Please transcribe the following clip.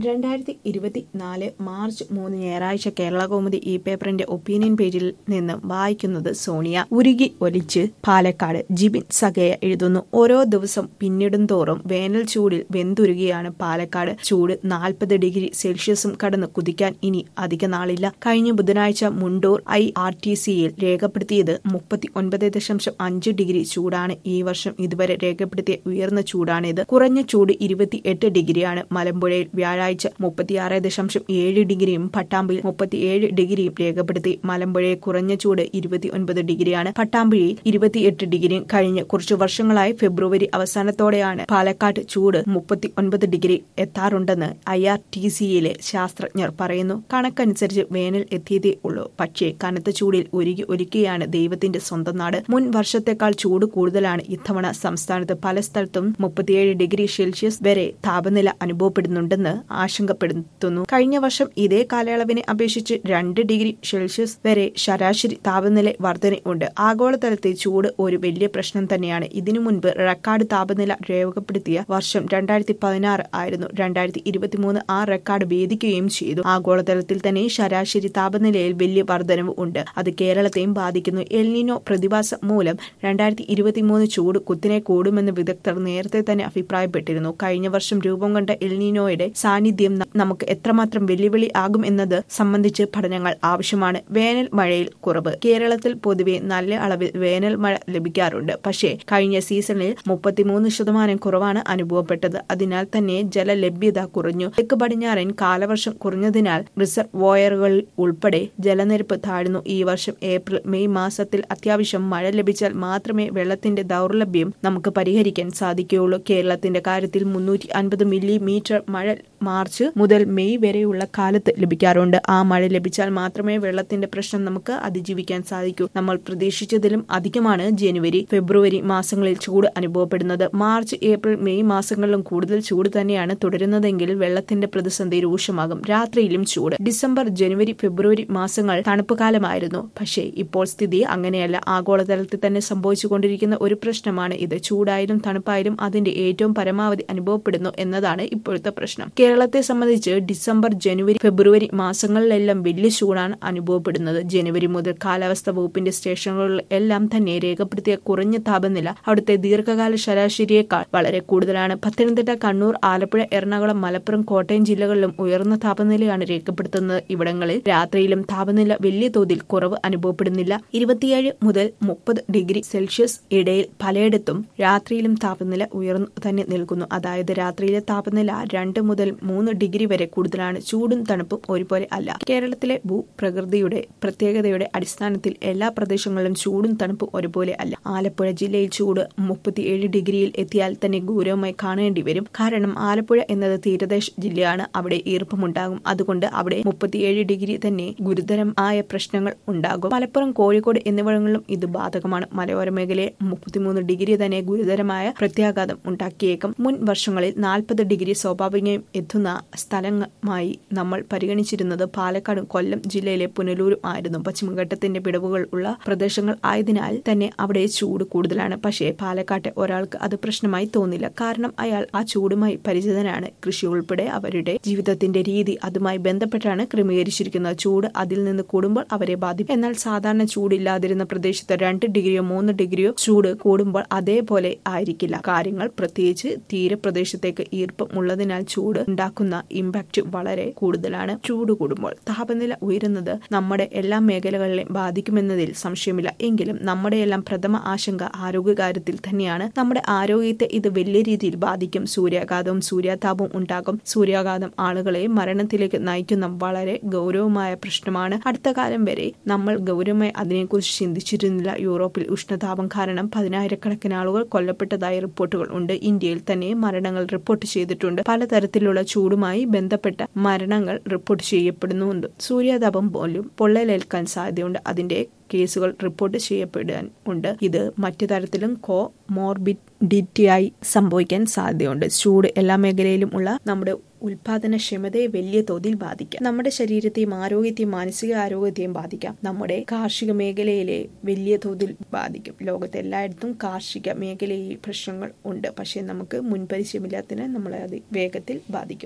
രണ്ടായിരത്തി ഇരുപത്തിനാല് മാർച്ച് മൂന്ന് ഞായറാഴ്ച കേരള കൗമുദി ഈ പേപ്പറിന്റെ ഒപ്പീനിയൻ പേജിൽ നിന്ന് വായിക്കുന്നത് സോണിയ ഉരുകി ഒലിച്ച് പാലക്കാട് ജിബിൻ സഗയ എഴുതുന്നു ഓരോ ദിവസം പിന്നിടും തോറും വേനൽ ചൂടിൽ വെന്തുരുകയാണ് പാലക്കാട് ചൂട് നാൽപ്പത് ഡിഗ്രി സെൽഷ്യസും കടന്ന് കുതിക്കാൻ ഇനി അധിക നാളില്ല കഴിഞ്ഞ ബുധനാഴ്ച മുണ്ടൂർ ഐ ആർ ടി സിയിൽ രേഖപ്പെടുത്തിയത് മുപ്പത്തി ഒൻപത് ദശാംശം അഞ്ച് ഡിഗ്രി ചൂടാണ് ഈ വർഷം ഇതുവരെ രേഖപ്പെടുത്തിയ ഉയർന്ന ചൂടാണിത് കുറഞ്ഞ ചൂട് ഇരുപത്തിയെട്ട് ഡിഗ്രിയാണ് മലമ്പുഴയിൽ വ്യാഴാഴ്ച മുപ്പത്തിയാറ് ദശാംശം ഏഴ് ഡിഗ്രിയും പട്ടാമ്പിയിൽ മുപ്പത്തിയേഴ് ഡിഗ്രിയും രേഖപ്പെടുത്തി മലമ്പുഴയിൽ കുറഞ്ഞ ചൂട് ഇരുപത്തിയൊൻപത് ഡിഗ്രിയാണ് പട്ടാമ്പിയിൽ ഇരുപത്തിയെട്ട് ഡിഗ്രിയും കഴിഞ്ഞ കുറച്ചു വർഷങ്ങളായി ഫെബ്രുവരി അവസാനത്തോടെയാണ് പാലക്കാട് ചൂട് മുപ്പത്തി ഒൻപത് ഡിഗ്രി എത്താറുണ്ടെന്ന് ഐ ആർ ടി സിയിലെ ശാസ്ത്രജ്ഞർ പറയുന്നു കണക്കനുസരിച്ച് വേനൽ എത്തിയതേ ഉള്ളൂ പക്ഷേ കനത്ത ചൂടിൽ ഒരുകി ഒരുക്കുകയാണ് ദൈവത്തിന്റെ സ്വന്തം നാട് മുൻ വർഷത്തെക്കാൾ ചൂട് കൂടുതലാണ് ഇത്തവണ സംസ്ഥാനത്ത് പല സ്ഥലത്തും മുപ്പത്തിയേഴ് ഡിഗ്രി സെൽഷ്യസ് വരെ താപനില അനുഭവപ്പെടുന്നുണ്ടെന്ന് ആശങ്കപ്പെടുത്തുന്നു കഴിഞ്ഞ വർഷം ഇതേ കാലയളവിനെ അപേക്ഷിച്ച് രണ്ട് ഡിഗ്രി സെൽഷ്യസ് വരെ ശരാശരി താപനില വർധനയുണ്ട് ആഗോളതലത്തിൽ ചൂട് ഒരു വലിയ പ്രശ്നം തന്നെയാണ് ഇതിനു മുൻപ് റെക്കോർഡ് താപനില രേഖപ്പെടുത്തിയ വർഷം രണ്ടായിരത്തി പതിനാറ് ആയിരുന്നു രണ്ടായിരത്തി ഇരുപത്തിമൂന്ന് ആ റെക്കോർഡ് ഭേദിക്കുകയും ചെയ്തു ആഗോളതലത്തിൽ തന്നെ ശരാശരി താപനിലയിൽ വലിയ വർധനവ് ഉണ്ട് അത് കേരളത്തെയും ബാധിക്കുന്നു എൽനിനോ പ്രതിഭാസം മൂലം രണ്ടായിരത്തി ഇരുപത്തിമൂന്ന് ചൂട് കുത്തിനെ കൂടുമെന്ന് വിദഗ്ധർ നേരത്തെ തന്നെ അഭിപ്രായപ്പെട്ടിരുന്നു കഴിഞ്ഞ വർഷം രൂപം കൊണ്ട എൽനിനോയുടെ സാന്നിധ്യം നമുക്ക് എത്രമാത്രം വെല്ലുവിളി ആകും എന്നത് സംബന്ധിച്ച് പഠനങ്ങൾ ആവശ്യമാണ് വേനൽ മഴയിൽ കുറവ് കേരളത്തിൽ പൊതുവെ നല്ല അളവിൽ വേനൽ മഴ ലഭിക്കാറുണ്ട് പക്ഷേ കഴിഞ്ഞ സീസണിൽ മുപ്പത്തിമൂന്ന് ശതമാനം കുറവാണ് അനുഭവപ്പെട്ടത് അതിനാൽ തന്നെ ജലലഭ്യത കുറഞ്ഞു തെക്ക് പടിഞ്ഞാറൻ കാലവർഷം കുറഞ്ഞതിനാൽ റിസർവോയറുകളിൽ ഉൾപ്പെടെ ജലനിരപ്പ് താഴ്ന്നു ഈ വർഷം ഏപ്രിൽ മെയ് മാസത്തിൽ അത്യാവശ്യം മഴ ലഭിച്ചാൽ മാത്രമേ വെള്ളത്തിന്റെ ദൗർലഭ്യം നമുക്ക് പരിഹരിക്കാൻ സാധിക്കുകയുള്ളൂ കേരളത്തിന്റെ കാര്യത്തിൽ മുന്നൂറ്റി അൻപത് മില്ലിമീറ്റർ മഴ മാർച്ച് മുതൽ മെയ് വരെയുള്ള കാലത്ത് ലഭിക്കാറുണ്ട് ആ മഴ ലഭിച്ചാൽ മാത്രമേ വെള്ളത്തിന്റെ പ്രശ്നം നമുക്ക് അതിജീവിക്കാൻ സാധിക്കൂ നമ്മൾ പ്രതീക്ഷിച്ചതിലും അധികമാണ് ജനുവരി ഫെബ്രുവരി മാസങ്ങളിൽ ചൂട് അനുഭവപ്പെടുന്നത് മാർച്ച് ഏപ്രിൽ മെയ് മാസങ്ങളിലും കൂടുതൽ ചൂട് തന്നെയാണ് തുടരുന്നതെങ്കിൽ വെള്ളത്തിന്റെ പ്രതിസന്ധി രൂക്ഷമാകും രാത്രിയിലും ചൂട് ഡിസംബർ ജനുവരി ഫെബ്രുവരി മാസങ്ങൾ തണുപ്പ് കാലമായിരുന്നു പക്ഷേ ഇപ്പോൾ സ്ഥിതി അങ്ങനെയല്ല ആഗോളതലത്തിൽ തന്നെ സംഭവിച്ചുകൊണ്ടിരിക്കുന്ന ഒരു പ്രശ്നമാണ് ഇത് ചൂടായാലും തണുപ്പായാലും അതിന്റെ ഏറ്റവും പരമാവധി അനുഭവപ്പെടുന്നു എന്നതാണ് ഇപ്പോഴത്തെ പ്രശ്നം കേരളത്തെ സംബന്ധിച്ച് ഡിസംബർ ജനുവരി ഫെബ്രുവരി മാസങ്ങളിലെല്ലാം വലിയ ചൂടാണ് അനുഭവപ്പെടുന്നത് ജനുവരി മുതൽ കാലാവസ്ഥ വകുപ്പിന്റെ സ്റ്റേഷനുകളിൽ എല്ലാം തന്നെ രേഖപ്പെടുത്തിയ കുറഞ്ഞ താപനില അവിടുത്തെ ദീർഘകാല ശരാശരിയേക്കാൾ വളരെ കൂടുതലാണ് പത്തനംതിട്ട കണ്ണൂർ ആലപ്പുഴ എറണാകുളം മലപ്പുറം കോട്ടയം ജില്ലകളിലും ഉയർന്ന താപനിലയാണ് രേഖപ്പെടുത്തുന്നത് ഇവിടങ്ങളിൽ രാത്രിയിലും താപനില വലിയ തോതിൽ കുറവ് അനുഭവപ്പെടുന്നില്ല ഇരുപത്തിയേഴ് മുതൽ മുപ്പത് ഡിഗ്രി സെൽഷ്യസ് ഇടയിൽ പലയിടത്തും രാത്രിയിലും താപനില ഉയർന്നു തന്നെ നിൽക്കുന്നു അതായത് രാത്രിയിലെ താപനില രണ്ട് മുതൽ മൂന്ന് ഡിഗ്രി വരെ കൂടുതലാണ് ചൂടും തണുപ്പും ഒരുപോലെ അല്ല കേരളത്തിലെ ഭൂപ്രകൃതിയുടെ പ്രത്യേകതയുടെ അടിസ്ഥാനത്തിൽ എല്ലാ പ്രദേശങ്ങളിലും ചൂടും തണുപ്പും ഒരുപോലെ അല്ല ആലപ്പുഴ ജില്ലയിൽ ചൂട് മുപ്പത്തിയേഴ് ഡിഗ്രിയിൽ എത്തിയാൽ തന്നെ ഗൗരവമായി കാണേണ്ടി വരും കാരണം ആലപ്പുഴ എന്നത് തീരദേശ ജില്ലയാണ് അവിടെ ഈർപ്പമുണ്ടാകും അതുകൊണ്ട് അവിടെ മുപ്പത്തിയേഴ് ഡിഗ്രി തന്നെ ഗുരുതരമായ പ്രശ്നങ്ങൾ ഉണ്ടാകും മലപ്പുറം കോഴിക്കോട് എന്നിവിടങ്ങളിലും ഇത് ബാധകമാണ് മലയോര മേഖലയിൽ മുപ്പത്തിമൂന്ന് ഡിഗ്രി തന്നെ ഗുരുതരമായ പ്രത്യാഘാതം ഉണ്ടാക്കിയേക്കും മുൻ വർഷങ്ങളിൽ നാൽപ്പത് ഡിഗ്രി സ്വാഭാവികം എത്തുന്ന സ്ഥലമായി നമ്മൾ പരിഗണിച്ചിരുന്നത് പാലക്കാടും കൊല്ലം ജില്ലയിലെ പുനലൂരും ആയിരുന്നു പശ്ചിമഘട്ടത്തിന്റെ വിടവുകൾ ഉള്ള പ്രദേശങ്ങൾ ആയതിനാൽ തന്നെ അവിടെ ചൂട് കൂടുതലാണ് പക്ഷേ പാലക്കാട്ടെ ഒരാൾക്ക് അത് പ്രശ്നമായി തോന്നില്ല കാരണം അയാൾ ആ ചൂടുമായി പരിചിതനാണ് കൃഷി ഉൾപ്പെടെ അവരുടെ ജീവിതത്തിന്റെ രീതി അതുമായി ബന്ധപ്പെട്ടാണ് ക്രമീകരിച്ചിരിക്കുന്നത് ചൂട് അതിൽ നിന്ന് കൂടുമ്പോൾ അവരെ ബാധിക്കും എന്നാൽ സാധാരണ ചൂടില്ലാതിരുന്ന പ്രദേശത്ത് രണ്ട് ഡിഗ്രിയോ മൂന്ന് ഡിഗ്രിയോ ചൂട് കൂടുമ്പോൾ അതേപോലെ ആയിരിക്കില്ല കാര്യങ്ങൾ പ്രത്യേകിച്ച് തീരപ്രദേശത്തേക്ക് ഈർപ്പം ഉള്ളതിനാൽ ചൂട് ഉണ്ടാക്കുന്ന ഇമ്പാക്ട് വളരെ കൂടുതലാണ് ചൂട് കൂടുമ്പോൾ താപനില ഉയരുന്നത് നമ്മുടെ എല്ലാ മേഖലകളിലെയും ബാധിക്കുമെന്നതിൽ സംശയമില്ല എങ്കിലും നമ്മുടെ എല്ലാം പ്രഥമ ആശങ്ക ആരോഗ്യകാര്യത്തിൽ തന്നെയാണ് നമ്മുടെ ആരോഗ്യത്തെ ഇത് വലിയ രീതിയിൽ ബാധിക്കും സൂര്യാഘാതവും സൂര്യാതാപവും ഉണ്ടാകും സൂര്യാഘാതം ആളുകളെ മരണത്തിലേക്ക് നയിക്കുന്ന വളരെ ഗൗരവമായ പ്രശ്നമാണ് അടുത്ത കാലം വരെ നമ്മൾ ഗൗരവമായി അതിനെക്കുറിച്ച് ചിന്തിച്ചിരുന്നില്ല യൂറോപ്പിൽ ഉഷ്ണതാപം കാരണം പതിനായിരക്കണക്കിന് ആളുകൾ കൊല്ലപ്പെട്ടതായി റിപ്പോർട്ടുകൾ ഉണ്ട് ഇന്ത്യയിൽ തന്നെ മരണങ്ങൾ റിപ്പോർട്ട് ചെയ്തിട്ടുണ്ട് പലതരത്തിലുള്ള ചൂടുമായി ബന്ധപ്പെട്ട മരണങ്ങൾ റിപ്പോർട്ട് ചെയ്യപ്പെടുന്നുണ്ട് സൂര്യാതാപം പോലും പൊള്ളലേൽക്കാൻ സാധ്യതയുണ്ട് അതിന്റെ കേസുകൾ റിപ്പോർട്ട് ചെയ്യപ്പെടാൻ ഉണ്ട് ഇത് മറ്റു തരത്തിലും കോ മോർബിഡിറ്റിയായി സംഭവിക്കാൻ സാധ്യതയുണ്ട് ചൂട് എല്ലാ മേഖലയിലും ഉള്ള നമ്മുടെ ഉൽപാദനക്ഷമതയെ വലിയ തോതിൽ ബാധിക്കാം നമ്മുടെ ശരീരത്തെയും ആരോഗ്യത്തെയും മാനസിക ആരോഗ്യത്തെയും ബാധിക്കാം നമ്മുടെ കാർഷിക മേഖലയിലെ വലിയ തോതിൽ ബാധിക്കും ലോകത്തെ എല്ലായിടത്തും കാർഷിക മേഖലയിൽ പ്രശ്നങ്ങൾ ഉണ്ട് പക്ഷേ നമുക്ക് മുൻപരിചയമില്ലാത്തതിനാൽ നമ്മളെ അത് വേഗത്തിൽ ബാധിക്കും